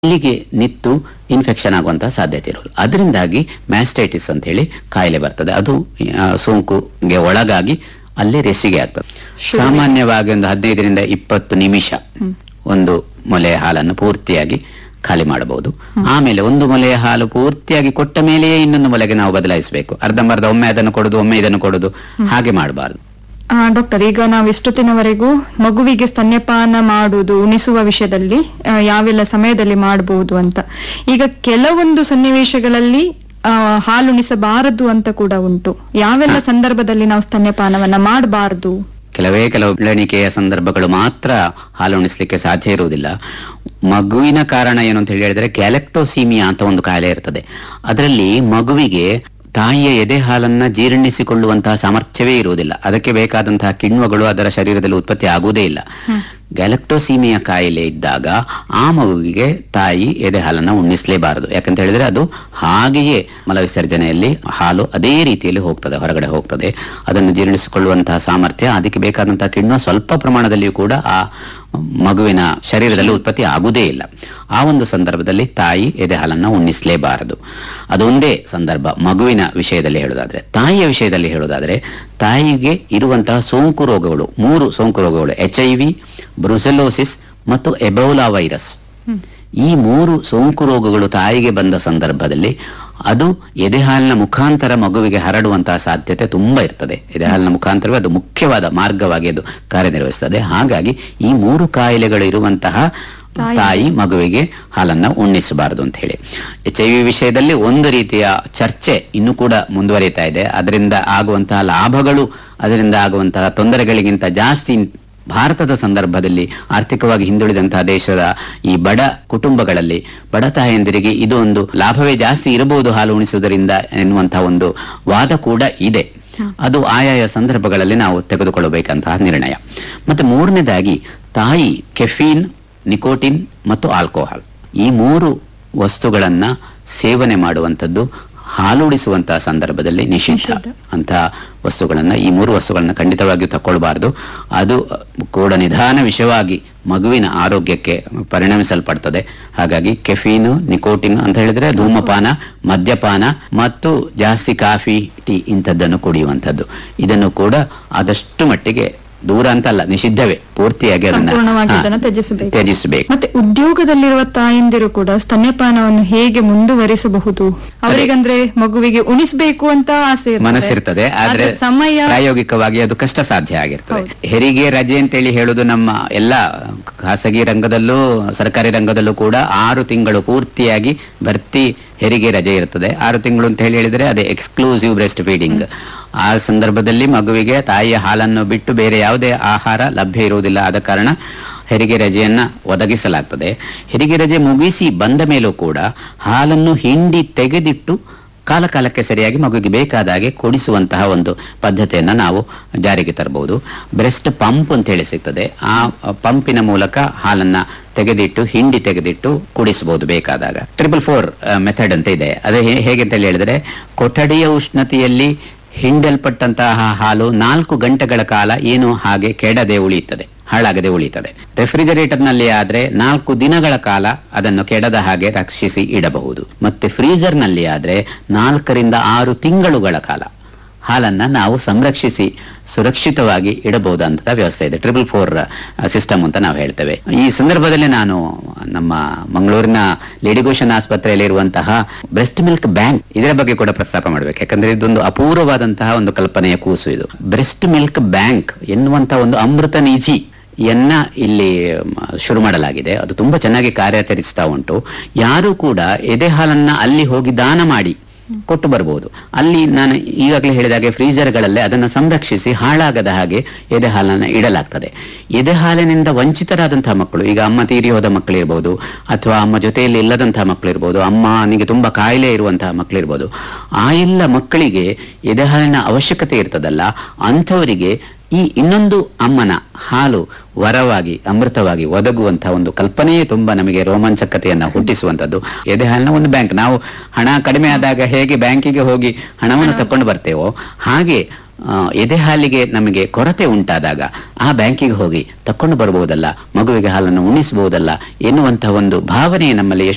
ಅಲ್ಲಿಗೆ ನಿತ್ತು ಇನ್ಫೆಕ್ಷನ್ ಆಗುವಂತಹ ಸಾಧ್ಯತೆ ಇರೋದು ಅದರಿಂದಾಗಿ ಮ್ಯಾಸ್ಟೈಟಿಸ್ ಅಂತ ಹೇಳಿ ಕಾಯಿಲೆ ಬರ್ತದೆ ಅದು ಆ, ಸೋಂಕುಗೆ ಒಳಗಾಗಿ ಅಲ್ಲಿ ರೆಸಿಗೆ ಆಗ್ತದೆ ಸಾಮಾನ್ಯವಾಗಿ ಒಂದು ಹದಿನೈದರಿಂದ ಇಪ್ಪತ್ತು ನಿಮಿಷ ಒಂದು ಮೊಲೆಯ ಹಾಲನ್ನು ಪೂರ್ತಿಯಾಗಿ ಖಾಲಿ ಮಾಡಬಹುದು ಆಮೇಲೆ ಒಂದು ಮೊಲೆಯ ಹಾಲು ಪೂರ್ತಿಯಾಗಿ ಕೊಟ್ಟ ಮೇಲೆಯೇ ಇನ್ನೊಂದು ಮೊಲೆಗೆ ನಾವು ಬದಲಾಯಿಸಬೇಕು ಅರ್ಧಂಬರ್ಧ ಒಮ್ಮೆ ಅದನ್ನು ಕೊಡುದು ಒಮ್ಮೆ ಇದನ್ನು ಕೊಡುದು ಹಾಗೆ ಮಾಡಬಾರದು ಆ, ಡಾಕ್ಟರ್ ಈಗ ನಾವು ಇಷ್ಟೊತ್ತಿನವರೆಗೂ ಮಗುವಿಗೆ ಸ್ತನ್ಯಪಾನ ಮಾಡುವುದು ಉಣಿಸುವ ವಿಷಯದಲ್ಲಿ ಆ, ಯಾವೆಲ್ಲ ಸಮಯದಲ್ಲಿ ಮಾಡಬಹುದು ಅಂತ ಈಗ ಕೆಲವೊಂದು ಸನ್ನಿವೇಶಗಳಲ್ಲಿ ಆ, ಹಾಲುಣಿಸಬಾರದು ಅಂತ ಕೂಡ ಉಂಟು ಯಾವೆಲ್ಲ ಸಂದರ್ಭದಲ್ಲಿ ನಾವು ಸ್ತನ್ಯಪಾನವನ್ನ ಮಾಡಬಾರದು ಕೆಲವೇ ಕೆಲವು ಬೆಳವಣಿಗೆಯ ಸಂದರ್ಭಗಳು ಮಾತ್ರ ಹಾಲು ಉಣಿಸ್ಲಿಕ್ಕೆ ಸಾಧ್ಯ ಇರುವುದಿಲ್ಲ ಮಗುವಿನ ಕಾರಣ ಏನು ಅಂತ ಹೇಳಿ ಹೇಳಿದ್ರೆ ಗ್ಯಾಲೆಕ್ಟೋಸೀಮಿಯಾ ಅಂತ ಒಂದು ಕಾಯಿಲೆ ಇರ್ತದೆ ಅದರಲ್ಲಿ ಮಗುವಿಗೆ ತಾಯಿಯ ಎದೆ ಹಾಲನ್ನ ಜೀರ್ಣಿಸಿಕೊಳ್ಳುವಂತಹ ಸಾಮರ್ಥ್ಯವೇ ಇರುವುದಿಲ್ಲ ಅದಕ್ಕೆ ಬೇಕಾದಂತಹ ಕಿಣ್ವಗಳು ಅದರ ಶರೀರದಲ್ಲಿ ಉತ್ಪತ್ತಿ ಆಗುವುದೇ ಇಲ್ಲ ಗ್ಯಾಲಕ್ಟೋಸೀಮಿಯಾ ಕಾಯಿಲೆ ಇದ್ದಾಗ ಆ ಮಗುವಿಗೆ ತಾಯಿ ಎದೆ ಹಾಲನ್ನ ಉಣ್ಣಿಸಲೇಬಾರದು ಯಾಕಂತ ಹೇಳಿದ್ರೆ ಅದು ಹಾಗೆಯೇ ಮಲವಿಸರ್ಜನೆಯಲ್ಲಿ ಹಾಲು ಅದೇ ರೀತಿಯಲ್ಲಿ ಹೋಗ್ತದೆ ಹೊರಗಡೆ ಹೋಗ್ತದೆ ಅದನ್ನು ಜೀರ್ಣಿಸಿಕೊಳ್ಳುವಂತಹ ಸಾಮರ್ಥ್ಯ ಅದಕ್ಕೆ ಬೇಕಾದಂತಹ ಕಿಣ್ವ ಸ್ವಲ್ಪ ಪ್ರಮಾಣದಲ್ಲಿಯೂ ಕೂಡ ಆ ಮಗುವಿನ ಶರೀರದಲ್ಲಿ ಉತ್ಪತ್ತಿ ಆಗುವುದೇ ಇಲ್ಲ ಆ ಒಂದು ಸಂದರ್ಭದಲ್ಲಿ ತಾಯಿ ಎದೆ ಹಾಲನ್ನ ಉಣ್ಣಿಸಲೇಬಾರದು ಅದೊಂದೇ ಸಂದರ್ಭ ಮಗುವಿನ ವಿಷಯದಲ್ಲಿ ಹೇಳುವುದಾದ್ರೆ ತಾಯಿಯ ವಿಷಯದಲ್ಲಿ ಹೇಳುವುದಾದ್ರೆ ತಾಯಿಗೆ ಇರುವಂತಹ ಸೋಂಕು ರೋಗಗಳು ಮೂರು ಸೋಂಕು ರೋಗಗಳು ಎಚ್ ಐ ವಿ ಬ್ರುಸೆಲೋಸಿಸ್ ಮತ್ತು ಎಬೋಲಾ ವೈರಸ್ ಈ ಮೂರು ಸೋಂಕು ರೋಗಗಳು ತಾಯಿಗೆ ಬಂದ ಸಂದರ್ಭದಲ್ಲಿ ಅದು ಎದೆಹಾಲಿನ ಮುಖಾಂತರ ಮಗುವಿಗೆ ಹರಡುವಂತಹ ಸಾಧ್ಯತೆ ತುಂಬಾ ಇರ್ತದೆ ಎದೆಹಾಲಿನ ಮುಖಾಂತರವೇ ಅದು ಮುಖ್ಯವಾದ ಮಾರ್ಗವಾಗಿ ಅದು ಕಾರ್ಯನಿರ್ವಹಿಸ್ತದೆ ಹಾಗಾಗಿ ಈ ಮೂರು ಕಾಯಿಲೆಗಳು ಇರುವಂತಹ ತಾಯಿ- ತಾಯಿ ಮಗುವಿಗೆ ಹಾಲನ್ನ ಉಣ್ಣಿಸಬಾರದು ಅಂತ ಹೇಳಿ ಎಚ್ ಐ ವಿ ವಿಷಯದಲ್ಲಿ ಒಂದು ರೀತಿಯ ಚರ್ಚೆ ಇನ್ನೂ ಕೂಡ ಮುಂದುವರಿತಾ ಇದೆ ಅದರಿಂದ ಆಗುವಂತಹ ಲಾಭಗಳು ಅದರಿಂದ ಆಗುವಂತಹ ತೊಂದರೆಗಳಿಗಿಂತ ಜಾಸ್ತಿ ಭಾರತದ ಸಂದರ್ಭದಲ್ಲಿ ಆರ್ಥಿಕವಾಗಿ ಹಿಂದುಳಿದಂತಹ ದೇಶದ ಈ ಬಡ ಕುಟುಂಬಗಳಲ್ಲಿ ಬಡ ತಾಯಂದಿರಿಗೆ ಇದು ಒಂದು ಲಾಭವೇ ಜಾಸ್ತಿ ಇರಬಹುದು ಹಾಲು ಉಣಿಸುವುದರಿಂದ ಎನ್ನುವಂತಹ ಒಂದು ವಾದ ಕೂಡ ಇದೆ ಅದು ಆಯಾಯ ಸಂದರ್ಭಗಳಲ್ಲಿ ನಾವು ತೆಗೆದುಕೊಳ್ಳಬೇಕಂತಹ ನಿರ್ಣಯ ಮತ್ತೆ ಮೂರನೇದಾಗಿ ತಾಯಿ ಕೆಫೀನ್ ನಿಕೋಟಿನ್ ಮತ್ತು ಆಲ್ಕೋಹಾಲ್ ಈ ಮೂರು ವಸ್ತುಗಳನ್ನ ಸೇವನೆ ಮಾಡುವಂಥದ್ದು ಹಾಲುಡಿಸುವಂತಹ ಸಂದರ್ಭದಲ್ಲಿ ನಿಷಿದ್ಧ ನಿಷಿದ್ಧ. ಅಂತ ವಸ್ತುಗಳನ್ನ ಈ ಮೂರು ವಸ್ತುಗಳನ್ನ ಖಂಡಿತವಾಗಿಯೂ ತಗೊಳ್ಬಾರ್ದು ಅದು ಕೂಡ ನಿಧಾನ ವಿಷವಾಗಿ ಮಗುವಿನ ಆರೋಗ್ಯಕ್ಕೆ ಪರಿಣಮಿಸಲ್ಪಡ್ತದೆ ಹಾಗಾಗಿ ಕೆಫೀನು ನಿಕೋಟಿನ್ ಅಂತ ಹೇಳಿದ್ರೆ ಧೂಮಪಾನ ಮದ್ಯಪಾನ ಮತ್ತು ಜಾಸ್ತಿ ಕಾಫಿ ಟೀ ಇಂಥದ್ದನ್ನು ಕುಡಿಯುವಂಥದ್ದು ಇದನ್ನು ಕೂಡ ಆದಷ್ಟು ಮಟ್ಟಿಗೆ ದೂರ ಅಂತಲ್ಲ ನಿಷಿದ್ಧವೇ ಪೂರ್ತಿಯಾಗಿ ಅದನ್ನ ಸಂಪೂರ್ಣವಾಗಿ ಹಾ, ಅದನ್ನ ತ್ಯಜಿಸಬೇಕು ತ್ಯಜಿಸಬೇಕು ಮತ್ತೆ ಉದ್ಯೋಗದಲ್ಲಿರುವ ತಾಯಂದಿರು ಕೂಡ ಸ್ತನ್ಯಪಾನವನ್ನು ಹೇಗೆ ಮುಂದುವರಿಸಬಹುದು ಅವರಿಗಂದ್ರೆ ಮಗುವಿಗೆ ಉಣಿಸ್ಬೇಕು ಅಂತ ಆಸೆ ಇರ್ತದೆ. ಮನಸ್ಸಿರ್ತದೆ ಆದ್ರೆ ಸಮಯ ಪ್ರಾಯೋಗಿಕವಾಗಿ ಅದು ಕಷ್ಟ ಸಾಧ್ಯ ಆಗಿರ್ತದೆ ಹೌದು. ಹೆರಿಗೆ ರಜೆ ಅಂತೇಳಿ ಹೇಳುದು ನಮ್ಮ ಎಲ್ಲ ಖಾಸಗಿ ರಂಗದಲ್ಲೂ ಸರ್ಕಾರಿ ರಂಗದಲ್ಲೂ ಕೂಡ ಆರು ತಿಂಗಳು ಪೂರ್ತಿಯಾಗಿ ಭರ್ತಿ ಹೆರಿಗೆ ರಜೆ ಇರ್ತದೆ ಆರು ತಿಂಗಳು ಅಂತ ಹೇಳಿ ಹೇಳಿದ್ರೆ ಅದೇ ಎಕ್ಸ್ಕ್ಲೂಸಿವ್ ಬ್ರೆಸ್ಟ್ ಫೀಡಿಂಗ್ ಆ ಸಂದರ್ಭದಲ್ಲಿ ಮಗುವಿಗೆ ತಾಯಿಯ ಹಾಲನ್ನು ಬಿಟ್ಟು ಬೇರೆ ಯಾವುದೇ ಆಹಾರ ಲಭ್ಯ ಇರುವುದಿಲ್ಲ ಆದ ಕಾರಣ ಹೆರಿಗೆ ರಜೆಯನ್ನ ಒದಗಿಸಲಾಗ್ತದೆ ಹೆರಿಗೆ ರಜೆ ಮುಗಿಸಿ ಬಂದ ಮೇಲೂ ಕೂಡ ಹಾಲನ್ನು ಹಿಂಡಿ ತೆಗೆದಿಟ್ಟು ಕಾಲ ಕಾಲಕ್ಕೆ ಸರಿಯಾಗಿ ಮಗುವಿಗೆ ಬೇಕಾದ ಹಾಗೆ ಕೊಡಿಸುವಂತಹ ಒಂದು ಪದ್ಧತಿಯನ್ನ ನಾವು ಜಾರಿಗೆ ತರಬಹುದು ಬ್ರೆಸ್ಟ್ ಪಂಪ್ ಅಂತ ಹೇಳಿ ಸಿಗ್ತದೆ ಆ ಪಂಪಿನ ಮೂಲಕ ಹಾಲನ್ನ ತೆಗೆದಿಟ್ಟು ಹಿಂಡಿ ತೆಗೆದಿಟ್ಟು ಕುಡಿಸಬಹುದು ಬೇಕಾದಾಗ ಟ್ರಿಪಲ್ ಫೋರ್ ಮೆಥಡ್ ಅಂತ ಇದೆ ಅದೇ ಹೇ- ಹೇಗೆ ಅಂತ ಹೇಳಿ ಹೇಳಿದ್ರೆ ಕೊಠಡಿಯ ಉಷ್ಣತೆಯಲ್ಲಿ ಹಿಂಡಲ್ಪಟ್ಟಂತಹ ಹಾಲು ನಾಲ್ಕು ಗಂಟೆಗಳ ಕಾಲ ಏನು ಹಾಗೆ ಕೆಡದೆ ಉಳಿಯುತ್ತದೆ ಹಾಳಾಗದೆ ಉಳಿಯುತ್ತದೆ ರೆಫ್ರಿಜರೇಟರ್ ನಲ್ಲಿ ಆದ್ರೆ ನಾಲ್ಕು ದಿನಗಳ ಕಾಲ ಅದನ್ನು ಕೆಡದ ಹಾಗೆ ರಕ್ಷಿಸಿ ಇಡಬಹುದು ಮತ್ತೆ ಫ್ರೀಜರ್ ನಲ್ಲಿ ಆದ್ರೆ ನಾಲ್ಕರಿಂದ ಆರು ತಿಂಗಳುಗಳ ಕಾಲ ಹಾಲನ್ನ ನಾವು ಸಂರಕ್ಷಿಸಿ ಸುರಕ್ಷಿತವಾಗಿ ಇಡಬಹುದಂತ ವ್ಯವಸ್ಥೆ ಇದೆ ಟ್ರಿಪಲ್ ಫೋರ್ ಸಿಸ್ಟಮ್ ಅಂತ ನಾವು ಹೇಳ್ತೇವೆ ಈ ಸಂದರ್ಭದಲ್ಲಿ ನಾನು ನಮ್ಮ ಮಂಗಳೂರಿನ ಲೇಡಿಗೋಷನ್ ಆಸ್ಪತ್ರೆಯಲ್ಲಿ ಇರುವಂತಹ ಬ್ರೆಸ್ಟ್ ಮಿಲ್ಕ್ ಬ್ಯಾಂಕ್ ಇದರ ಬಗ್ಗೆ ಕೂಡ ಪ್ರಸ್ತಾಪ ಮಾಡಬೇಕು ಯಾಕಂದ್ರೆ ಇದೊಂದು ಅಪೂರ್ವವಾದಂತಹ ಒಂದು ಕಲ್ಪನೆಯ ಕೂಸು ಇದು ಬ್ರೆಸ್ಟ್ ಮಿಲ್ಕ್ ಬ್ಯಾಂಕ್ ಎನ್ನುವಂತಹ ಒಂದು ಅಮೃತ ನಿಧಿ ಯನ್ನ ಇಲ್ಲಿ ಮ, ಶುರು ಮಾಡಲಾಗಿದೆ ಅದು ತುಂಬಾ ಚೆನ್ನಾಗಿ ಕಾರ್ಯಾಚರಿಸ್ತಾ ಉಂಟು ಯಾರು ಕೂಡ ಎದೆ ಹಾಲನ್ನ ಅಲ್ಲಿ ಹೋಗಿ ದಾನ ಮಾಡಿ ಕೊಟ್ಟು ಬರಬಹುದು ಅಲ್ಲಿ ನಾನು ಈಗಾಗಲೇ ಹೇಳಿದಾಗೆ ಫ್ರೀಜರ್ಗಳಲ್ಲೇ ಅದನ್ನು ಸಂರಕ್ಷಿಸಿ ಹಾಳಾಗದ ಹಾಗೆ ಎದೆ ಹಾಲನ್ನು ಇಡಲಾಗ್ತದೆ ಎದೆ ಹಾಲಿನಿಂದ ವಂಚಿತರಾದಂತಹ ಮಕ್ಕಳು ಈಗ ಅಮ್ಮ ತೀರಿ ಹೋದ ಮಕ್ಕಳಿರ್ಬೋದು ಅಥವಾ ಅಮ್ಮ ಜೊತೆಯಲ್ಲಿ ಇಲ್ಲದಂತಹ ಮಕ್ಕಳಿರ್ಬೋದು ಅಮ್ಮನಿಗೆ ತುಂಬಾ ಕಾಯಿಲೆ ಇರುವಂತಹ ಮಕ್ಕಳಿರ್ಬೋದು ಆ ಎಲ್ಲ ಮಕ್ಕಳಿಗೆ ಎದೆ ಹಾಲಿನ ಅವಶ್ಯಕತೆ ಇರ್ತದಲ್ಲ ಅಂಥವರಿಗೆ ಈ ಇನ್ನೊಂದು ಅಮ್ಮನ ಹಾಲು ವರವಾಗಿ ಅಮೃತವಾಗಿ ಒದಗುವಂತಹ ಒಂದು ಕಲ್ಪನೆಯೇ ತುಂಬಾ ನಮಗೆ ರೋಮಾಂಚಕತೆಯನ್ನ ಹುಟ್ಟಿಸುವಂತದ್ದು ಎದೆ ಹಾಲಿನ ಒಂದು ಬ್ಯಾಂಕ್ ನಾವು ಹಣ ಕಡಿಮೆ ಆದಾಗ ಹೇಗೆ ಬ್ಯಾಂಕಿಗೆ ಹೋಗಿ ಹಣವನ್ನು ತಕೊಂಡು ಬರ್ತೇವೋ ಹಾಗೆ ಆ, ಎದೆ ಹಾಲಿಗೆ ನಮಗೆ ಕೊರತೆ ಉಂಟಾದಾಗ ಆ ಬ್ಯಾಂಕಿಗೆ ಹೋಗಿ ತಕೊಂಡು ಬರಬಹುದಲ್ಲ ಮಗುವಿಗೆ ಹಾಲನ್ನು ಉಣಿಸಬಹುದಲ್ಲ ಎನ್ನುವಂತಹ ಒಂದು ಭಾವನೆ ನಮ್ಮಲ್ಲಿ ಎಷ್ಟು